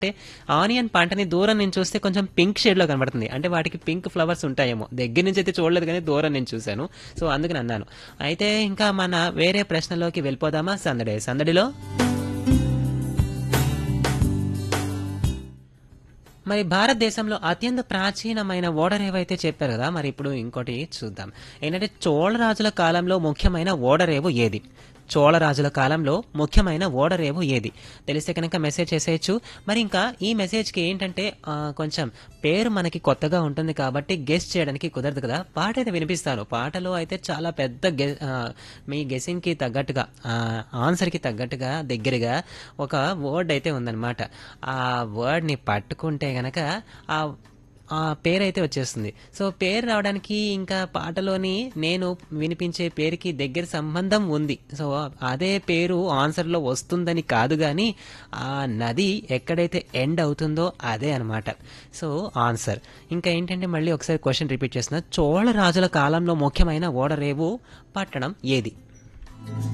అంటే ఆనియన్ పంటని దూరం నుంచి చూస్తే కొంచెం పింక్ షేడ్లో కనబడుతుంది అంటే వాటికి పింక్ ఫ్లవర్స్ ఉంటాయేమో దగ్గర నుంచి అయితే చూడలేదు కానీ దూరం నుంచి చూశాను సో అందుకని అన్నాను అయితే ఇంకా మన వేరే ప్రశ్నలోకి వెళ్ళిపోదామా సందడి సందడిలో మరి భారతదేశంలో అత్యంత ప్రాచీనమైన ఓడర్ ఏవైతే చెప్పారు కదా మరి ఇప్పుడు ఇంకోటి చూద్దాం ఏంటంటే చోళరాజుల కాలంలో ముఖ్యమైన ఓడరేవు ఏది చోళరాజుల కాలంలో ముఖ్యమైన ఓడరేవు ఏది తెలిస్తే కనుక మెసేజ్ చేసేయచ్చు మరి ఇంకా ఈ మెసేజ్కి ఏంటంటే ఆ, కొంచెం పేరు మనకి కొత్తగా ఉంటుంది కాబట్టి గెస్ చేయడానికి కుదరదు కదా పాట అయితే వినిపిస్తాను పాటలో అయితే చాలా పెద్ద గె ఆ, మీ గెసింగ్కి తగ్గట్టుగా ఆ, ఆన్సర్కి తగ్గట్టుగా దగ్గరగా ఒక వర్డ్ అయితే ఉందన్నమాట ఆ వర్డ్ని పట్టుకుంటే గనక ఆ ఆ పేరు అయితే వచ్చేస్తుంది సో పేరు రావడానికి ఇంకా పాటలోని నేను వినిపించే పేరుకి దగ్గర సంబంధం ఉంది సో అదే పేరు ఆన్సర్లో వస్తుందని కాదు కానీ ఆ నది ఎక్కడైతే ఎండ్ అవుతుందో అదే అనమాట సో ఆన్సర్ ఇంకా ఏంటంటే మళ్ళీ ఒకసారి క్వశ్చన్ రిపీట్ చేస్తున్నా చోళ రాజుల కాలంలో ముఖ్యమైన ఓడరేవు పట్టణం ఏది